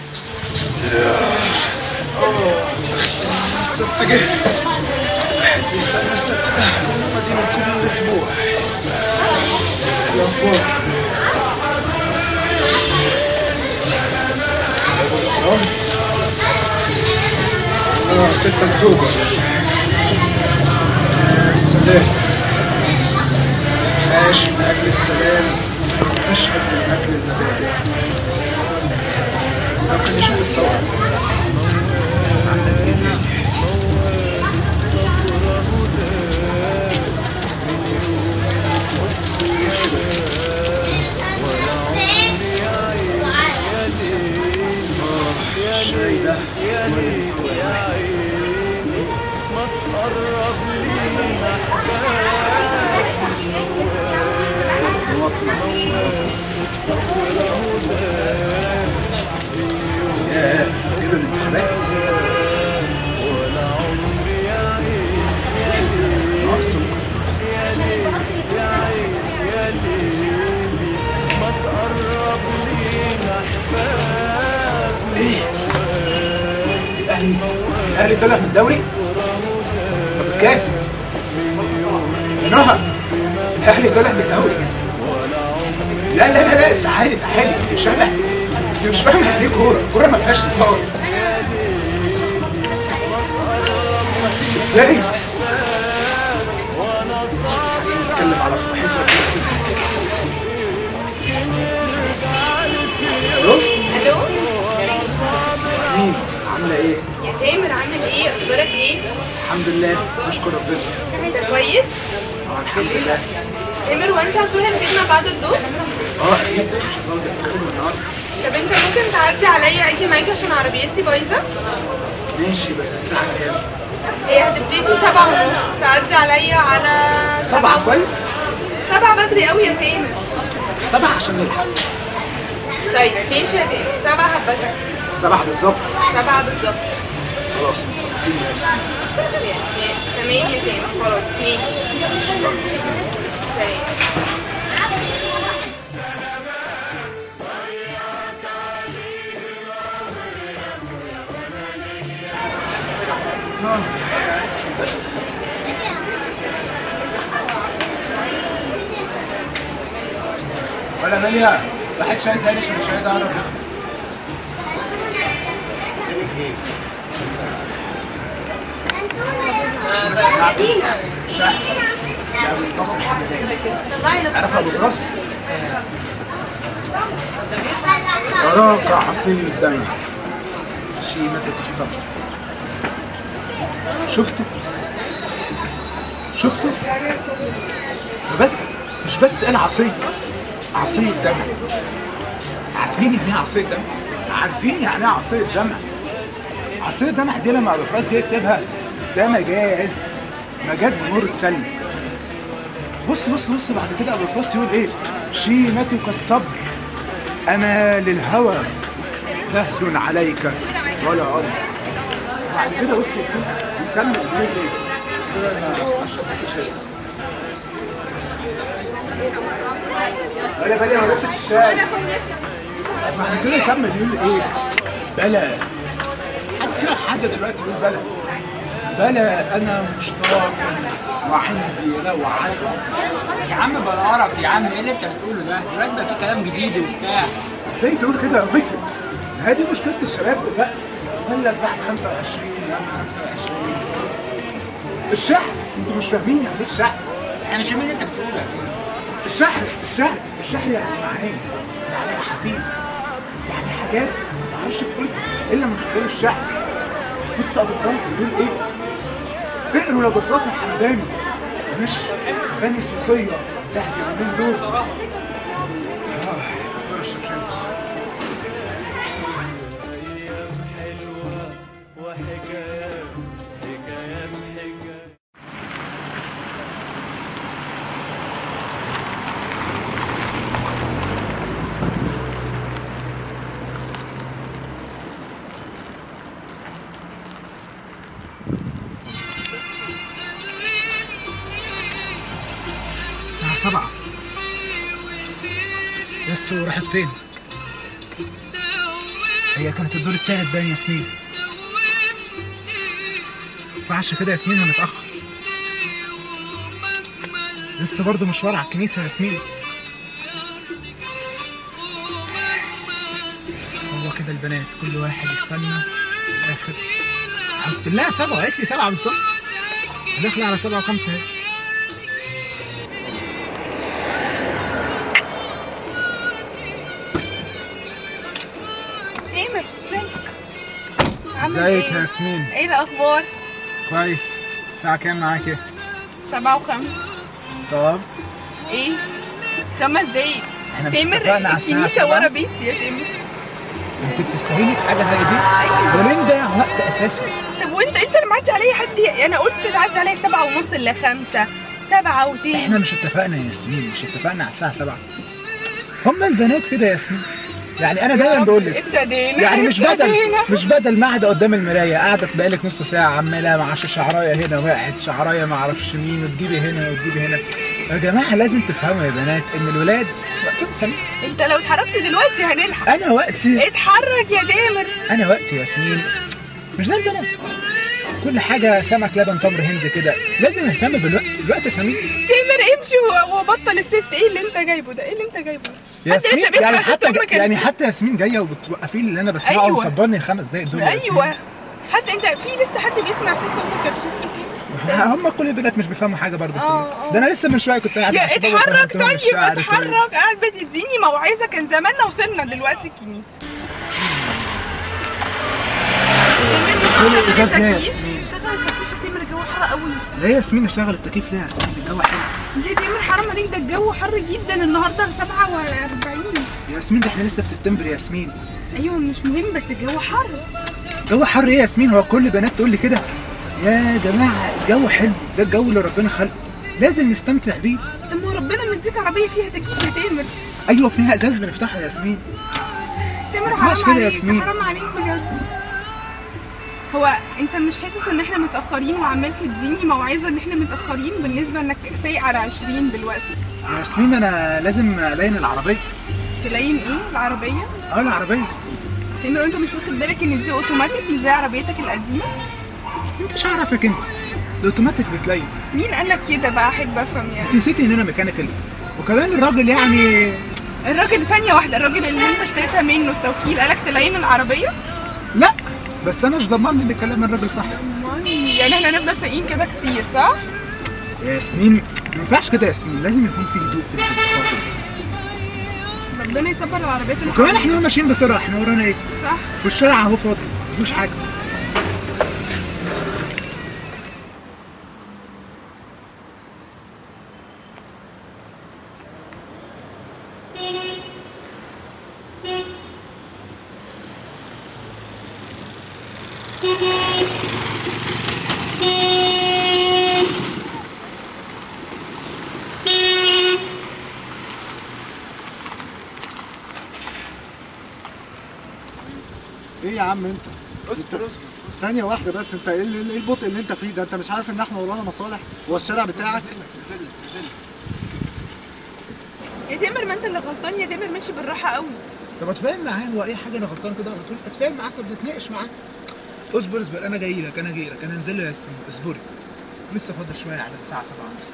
السبت جه واحد بيستنى السبت ده والله دي من كل اسبوع الاخبار ابو الاهرام اه 6 اكتوبر السادات عاش من اجل السلام استشهد من اجل المبادئ ممكن نشوف الصور عندك ايه تاني آه، الشاي ده ياه كده الانتخابات ناقصه ايه الاهلي الاهلي طلع من الدوري طب الكاس يا نهى الاهلي طلع من الدوري لا لا لا لا تعالي تعالي انت مش فاهمه انت مش فاهمه يعني ايه كوره الكوره ما فيهاش هزار ازاي نتكلم على صباحيه ربنا الو الو ياسمين عامله ايه يا تامر عامل ايه اخبارك ايه الحمد لله نشكر ربنا انت كويس اه الحمد لله تامر وانت هتروح الخدمه بعد الظهر اه اكيد ان شاء الله ده الخدمه النهارده طب انت ممكن تعدي عليا اجي معاك عشان عربيتي بايظه ماشي بس الساعه كام هي هتبتدي سبعة ونص تعدي عليا على سبعة كويس سبعة بدري قوي يا تامر سبعة عشان نلحق طيب ماشي يا تامر سبعة هبتك سبعة بالظبط سبعة بالظبط خلاص متفقين يا ياسمين تمام يا تامر خلاص ماشي ماشي يلا سلام. سلام ولا ماليا واحد شاي تاني عشان الشاي ده عرف يخلص شاي يا ابو القاسم حمدان عارف ابو القاسم أراك عصير الدم شيمتك الصبر شفته شفته بس مش بس انا عصير عصير دم عارفين يعني ايه عصير دم عارفين يعني ايه عصير دم عصير دم دي لما ابو فراس جه يكتبها ده مجاز مجاز مرسل بص بص بص بعد كده ابو فراس يقول ايه شيمتك الصبر امال الهوى فهد عليك ولا ارض بعد كده بص يكمل يقول ايه اشرب شاي ولا بالي ما جبتش الشاي بعد كده يكمل يقول ايه بلى كده حاجه دلوقتي يقول بلى بلى انا مشتاق وعندي روعه يا عم بالعرب يا عم ايه اللي انت بتقوله ده؟ دلوقتي بقى في كلام جديد وبتاع ازاي تقول كده يا فكر هذه مشكله الشباب بقى يقول لك بعد 25 يا عم 25 الشحن انتوا مش فاهمين يعني ايه الشحن احنا مش فاهمين اللي انت بتقوله يا أخي. الشحن الشحن الشحن يعني معناه يعني احاسيس يعني حاجات ما تعرفش تقول الا من خلال الشحن بص ابو الفرس بيقول ايه اقروا لابو الفرس الحمداني مش غني صوتيه تحت اليومين دول اه اصبر الشمشان الساعة سبعة بس وراحت فين؟ هي كانت الدور التالت باين ياسمين ينفعش كده ياسمين هنتأخر لسه برضه مشوار على الكنيسة يا ياسمين هو كده البنات كل واحد يستنى الاخر قلت لها سبعة قالت لي سبعة بالظبط داخلة على سبعة وخمسة اهي تامر ازيك عامل ازيك يا ايه؟ ياسمين ايه الاخبار؟ كويس الساعة كام معاكي؟ سبعة وخمس طب ايه؟ خمس دقايق احنا مش تامر اتفقنا على الساعة الكنيسة سبعة؟ ورا بيتي يا تامر انت بتستهيني في حاجة زي دي؟ ايوه ده ليه ده وقت اساسي طب وانت انت اللي معدي عليا حد انا قلت تعدي عليا سبعة ونص الا خمسة سبعة وتين احنا مش اتفقنا يا ياسمين مش اتفقنا على الساعة 7 هما البنات كده يا ياسمين يعني انا دايما بقول لك ابتدينا يعني مش بدل ابتدينا. مش بدل ما قاعده قدام المرايه قاعده بقالك نص ساعه عماله ما اعرفش شعرايه هنا وقعت شعرايه ما اعرفش مين وتجيبي هنا وتجيبي هنا يا جماعه لازم تفهموا يا بنات ان الولاد وقتهم سمين انت لو اتحركت دلوقتي هنلحق انا وقتي اتحرك يا تامر انا وقتي يا ياسمين مش زي البنات كل حاجه سمك لبن تمر هند كده لازم نهتم بالوقت الوقت سمين تامر امشي و- وبطل الست ايه اللي انت جايبه ده ايه اللي انت جايبه ياسمين لسه بيسمع يعني ست حتى أمك يعني كانت- حتى ياسمين جايه وبتوقفي لي اللي انا بسمعه أيوة. وصبرني الخمس دقايق دول يا ياسمين. ايوه حتى انت في لسه حد بيسمع ست ام كرشوف كتير هم كل البنات مش بيفهموا حاجه برضه في اه، الوقت. اه. ده انا لسه من شويه كنت قاعد مع يا الشباب اتحرك وفهمتهم طيب الشعر طيب. اتحرك قاعد بتديني موعظه كان زماننا وصلنا دلوقتي الكنيسه كل الإزاز ليه يا التكييف. ياسمين؟ شغل التكييف يا تامر الجو حر قوي ليه يا ياسمين اشغل التكييف ليه يا ياسمين الجو حلو ليه يا تامر حرام عليك ده الجو حر جدا النهارده 47 يا ياسمين ده احنا لسه في سبتمبر يا ياسمين ايوه مش مهم بس الجو حر الجو حر ايه يا ياسمين هو كل البنات تقول لي كده يا جماعه الجو حلو ده الجو اللي ربنا خلقه لازم نستمتع بيه طب ما ربنا مديك عربيه فيها تكييف يا تامر ايوه فيها ازاز بنفتحها يا ياسمين تامر ما تسمعش حرام كده يا عليك ياسمين. حرام عليك بجد هو انت مش حاسس ان احنا متاخرين وعمال تديني موعظه ان احنا متاخرين بالنسبه انك سايق على 20 دلوقتي يا ياسمين انا لازم الين العربيه تلاقين ايه العربيه اه العربيه تامر انت مش واخد بالك ان دي اوتوماتيك مش زي عربيتك القديمه انت مش عارفك انت الاوتوماتيك بتلين مين قال لك كده بقى احب افهم يعني انت نسيتي ان انا ميكانيكال وكمان الراجل يعني الراجل ثانيه واحده الراجل اللي انت اشتريتها منه التوكيل قالك تلاقين العربيه لا بس انا مش ضمان ان كلام الراجل صح يعني احنا هنفضل سايقين كده كتير صح يا ياسمين ما ينفعش كده يا ياسمين لازم يكون في هدوء كده في الخاطر ربنا يصبر العربيات اللي وكمان حوالينا. احنا ماشيين بسرعه احنا ورانا ايه صح والشارع اهو فاضي مفيهوش حاجه ايه يا عم انت؟ انت ثانية واحدة بس انت ايه اللي- ايه البطء اللي انت فيه ده؟ انت مش عارف ان احنا ورانا مصالح؟ هو الشارع بتاعك؟ يا تامر ما انت اللي غلطان يا تامر ماشي بالراحه قوي طب اتفاهم معاه هو اي حاجه انا غلطان كده على طول اتفاهم معاه طب نتناقش معاه اصبر اصبر انا جاي لك انا جاي لك انا هنزل له يا ياسمين اصبري لسه فاضل شويه على الساعه 7 ونص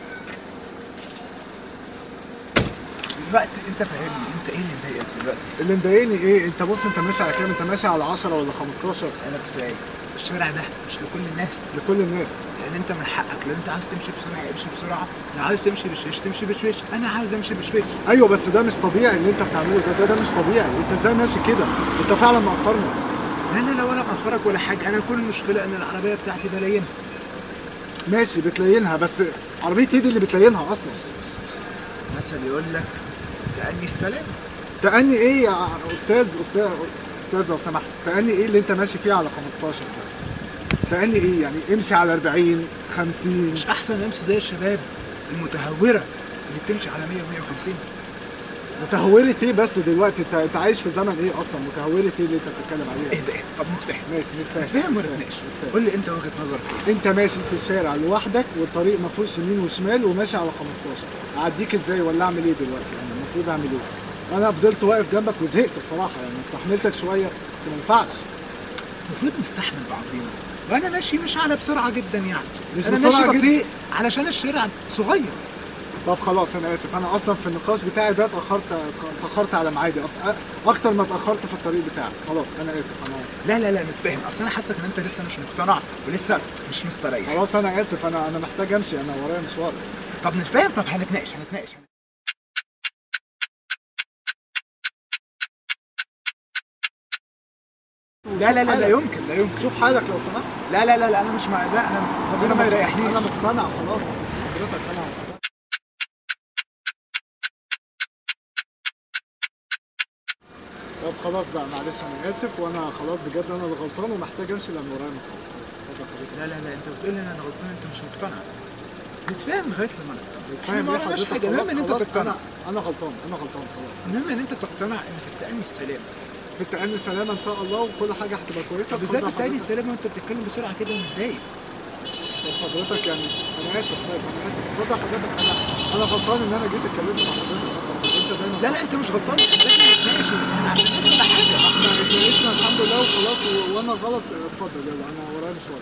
دلوقتي انت فاهمني انت ايه اللي مضايقك دلوقتي اللي مضايقني ايه؟ انت بص انت ماشي على كام؟ انت ماشي على 10 ولا 15 اسالك سؤال الشارع ده مش لكل الناس لكل الناس لان انت من حقك لو انت عاوز تمشي بسرعه امشي بسرعه لو عاوز تمشي بشويش تمشي بشويش انا عاوز امشي بشويش ايوه بس ده مش طبيعي اللي انت بتعمله ده ده, ده مش طبيعي انت ازاي ماشي كده؟ انت فعلا مأخرنا لا لا لا ولا مأخرك ولا حاجه انا كل المشكله ان العربيه بتاعتي بلاينها ماشي بتلينها بس عربية ايه دي اللي بتلينها اصلا؟ بص بص بص مثل يقول لك تأني السلام تأني ايه يا استاذ استاذ استاذ لو سمحت تأني ايه اللي انت ماشي فيه على 15 ده؟ تأني ايه يعني امشي على 40 50 مش احسن امشي زي الشباب المتهوره اللي بتمشي على 100 و150 متهورة ايه بس دلوقتي انت انت عايش في زمن ايه اصلا متهورة ايه اللي انت بتتكلم عليها اهدى اهدى طب نتفاهم ماشي نتفاهم نتفاهم ولا نتناقش نتفاهم. قول لي انت وجهه نظرك ايه انت ماشي في الشارع لوحدك والطريق ما فيهوش يمين وشمال وماشي على 15 اعديك ازاي ولا اعمل ايه دلوقتي يعني المفروض اعمل ايه انا فضلت واقف جنبك وزهقت بصراحه يعني استحملتك شويه بس ما ينفعش المفروض نستحمل بعضينا وانا ماشي مش على بسرعه جدا يعني مش انا بسرعة ماشي جداً. بطيء علشان الشارع صغير طب خلاص انا اسف انا اصلا في النقاش بتاعي ده اتاخرت اتاخرت على ميعادي أص- اكتر ما اتاخرت في الطريق بتاعي خلاص انا اسف انا لا لا لا نتفاهم اصل انا حاسك ان انت لسه مش مقتنع ولسه مش مستريح خلاص انا اسف انا انا محتاج امشي انا ورايا مشوار طب نتفاهم طب هنتناقش هنتناقش لا لا لا لا يمكن لا يمكن شوف حالك لو سمحت لا لا لا لا انا مش مع لا انا طب انا ما انا يريحنيش انا مقتنع خلاص حضرتك انا طب خلاص بقى معلش انا اسف وانا خلاص بجد انا اللي غلطان ومحتاج امشي لان ورايا مشوار خلاص اتفضل حضرتك. لا لا لا انت بتقول لي ان انا غلطان انت مش مقتنع نتفاهم لغايه لما نقتنع بتفهم ما ليه وراناش حضرتك حاجه المهم ان انت خلاص، تقتنع انا انا غلطان انا غلطان خلاص المهم ان انت تقتنع ان في التأني السلام في التأني سلامة ان شاء الله وكل حاجة هتبقى كويسة طب ازاي في اتفضل التأني حضرتك. السلام وانت بتتكلم بسرعه كده ومتضايق طب حضرتك يعني انا اسف طيب انا اسف اتفضل حضرتك انا انا غلطان ان انا جيت اتكلمت مع حضرتك انت دايما لا لا انت مش غلطان احنا لازم نتناقش ونتفاهم عشان نوصل لحاجه احنا اتناقشنا الحمد لله وخلاص و- وانا غلط اتفضل يلا انا ورايا مشوار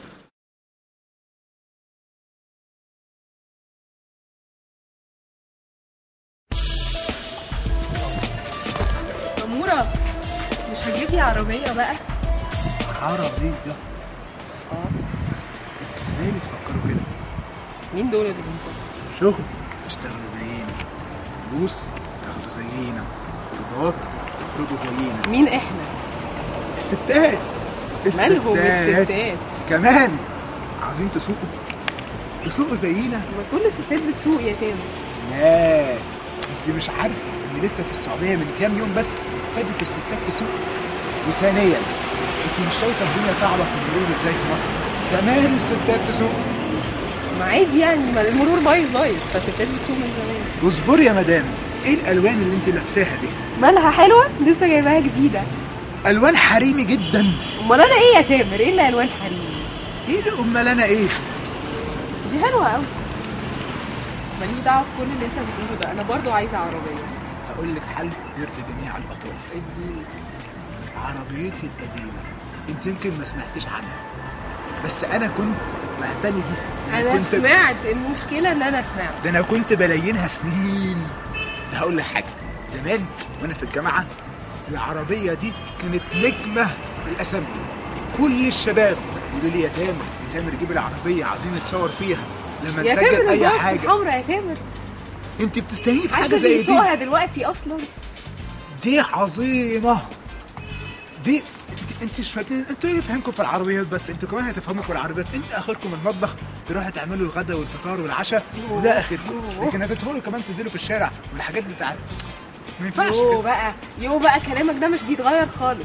أمورة مش هتجيبي عربية بقى؟ عربيه اه انتوا ازاي بتفكروا كده مين دول اللي بنفكر؟ شغل اشتغلوا زينا فلوس تاخدوا زينا خروجات تخرجوا زينا مين احنا؟ الستات مالهم الستات؟ كمان عايزين تسوقوا تسوقوا زينا ما كل الستات بتسوق يا تامر لا انت مش عارفه ان لسه في السعوديه من كام يوم بس ابتدت الستات تسوق وثانيا انت مش شايفه الدنيا صعبه في المرور ازاي في مصر كمان الستات تسوق ما عادي يعني ما المرور بايظ بايظ فالستات بتسوق من زمان واصبري يا مدام ايه الالوان اللي انت لابساها دي مالها حلوة؟ لسه جايباها جديدة الوان حريمي جدا امال انا ايه يا تامر؟ ايه اللي الوان حريمي؟ ايه اللي امال انا ايه دي حلوة قوي ماليش دعوة بكل اللي انت بتقوله ده انا برضو عايزة عربية هقول لك حل يرضي جميع الاطراف اديني عربيتي القديمه انت يمكن ما سمعتش عنها بس انا كنت مهتم بيها انا كنت سمعت المشكلة ان انا سمعت ده انا كنت بلاينها سنين ده هقول لك حاجه زمان وانا في الجامعه العربيه دي كانت نجمه الاسامي كل الشباب يقولوا لي يا تامر يا تامر جيب العربيه عايزين نتصور فيها لما يا نسجل تامر اي الباص حاجه الحمرا يا تامر انت بتستهيني بحاجه عايزة زي دي بيسوقها دلوقتي اصلا دي عظيمه دي انت انت مش فاكرين انتوا ايه اللي فاهمكم في العربيات بس انتوا كمان هتفهموا في العربيات انت اخركم المطبخ تروحوا تعملوا الغداء والفطار والعشاء وده اخركم يوه. لكن هتدخلوا كمان تنزلوا في الشارع والحاجات دي بتاعت ما ينفعش يو كده بقى يو بقى كلامك ده مش بيتغير خالص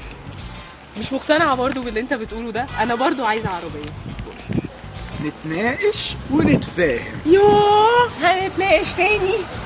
مش مقتنعة برضو باللي انت بتقوله ده انا برضو عايزة عربية نتناقش ونتفاهم يوه هنتناقش تاني